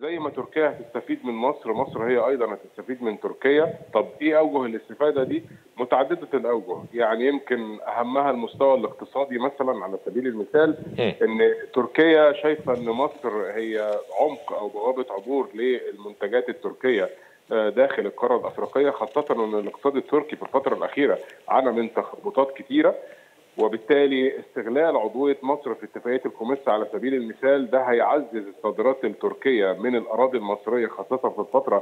زي ما تركيا هتستفيد من مصر مصر هي ايضا هتستفيد من تركيا طب ايه اوجه الاستفاده دي متعدده الاوجه يعني يمكن اهمها المستوى الاقتصادي مثلا على سبيل المثال ان تركيا شايفه ان مصر هي عمق او بوابه عبور للمنتجات التركيه داخل القاره الافريقيه خاصه ان الاقتصاد التركي في الفتره الاخيره عانى من تخبطات كثيره وبالتالي استغلال عضويه مصر في اتفاقيه الكوميس على سبيل المثال ده هيعزز الصادرات التركيه من الاراضي المصريه خاصه في الفتره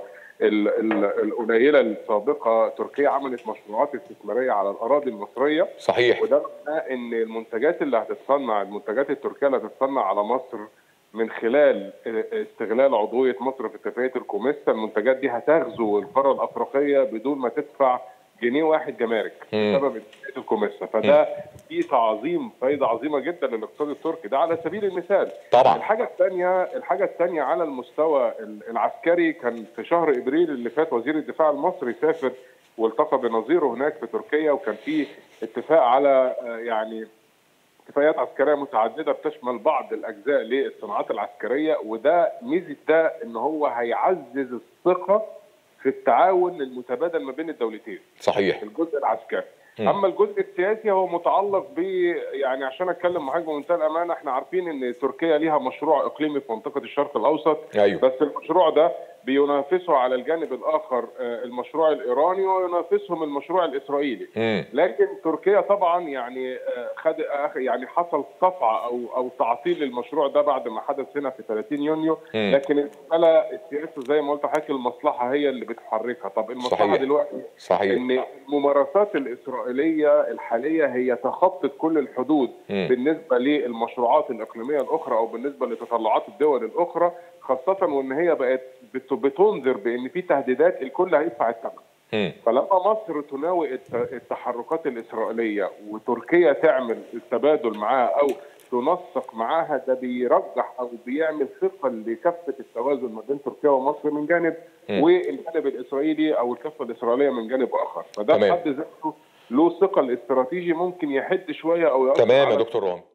القليله السابقه تركيا عملت مشروعات استثماريه على الاراضي المصريه صحيح وده معناه ان المنتجات اللي هتتصنع المنتجات التركيه اللي هتتصنع على مصر من خلال استغلال عضويه مصر في اتفاقيه الكوميسا المنتجات دي هتغزو القاره الافريقيه بدون ما تدفع جنيه واحد جمارك بسبب اتفاقيه الكوميسا فده في تعظيم فايده عظيمه جدا للاقتصاد التركي ده على سبيل المثال طبعا الحاجه الثانيه الحاجه الثانيه على المستوى العسكري كان في شهر ابريل اللي فات وزير الدفاع المصري سافر والتقى بنظيره هناك في تركيا وكان في اتفاق على يعني اتفاقيات عسكريه متعدده بتشمل بعض الاجزاء للصناعات العسكريه وده ميزه ده ان هو هيعزز الثقه في التعاون المتبادل ما بين الدولتين صحيح الجزء العسكري م. اما الجزء السياسي هو متعلق ب يعني عشان اتكلم معاك بمنتهى الامانه احنا عارفين ان تركيا ليها مشروع اقليمي في منطقه الشرق الاوسط أيوه. بس المشروع ده بينافسه على الجانب الاخر المشروع الايراني وينافسهم المشروع الاسرائيلي م. لكن تركيا طبعا يعني خد يعني حصل صفعه او او تعطيل للمشروع ده بعد ما حدث هنا في 30 يونيو م. لكن المساله السياسه زي ما قلت لحضرتك المصلحه هي اللي بتحركها طب المصلحه صحيح. دلوقتي صحيح ان الممارسات الاسرائيليه الحاليه هي تخطت كل الحدود م. بالنسبه للمشروعات الاقليميه الاخرى او بالنسبه لتطلعات الدول الاخرى خاصه وان هي بقت بتنذر بان في تهديدات الكل هيدفع الثمن فلما مصر تناوئ التحركات الاسرائيليه وتركيا تعمل التبادل معاها او تنسق معاها ده بيرجح او بيعمل ثقل لكفه التوازن ما بين تركيا ومصر من جانب والجانب الاسرائيلي او الكفه الاسرائيليه من جانب اخر فده في حد ذاته له ثقل استراتيجي ممكن يحد شويه او تمام يا دكتور رامي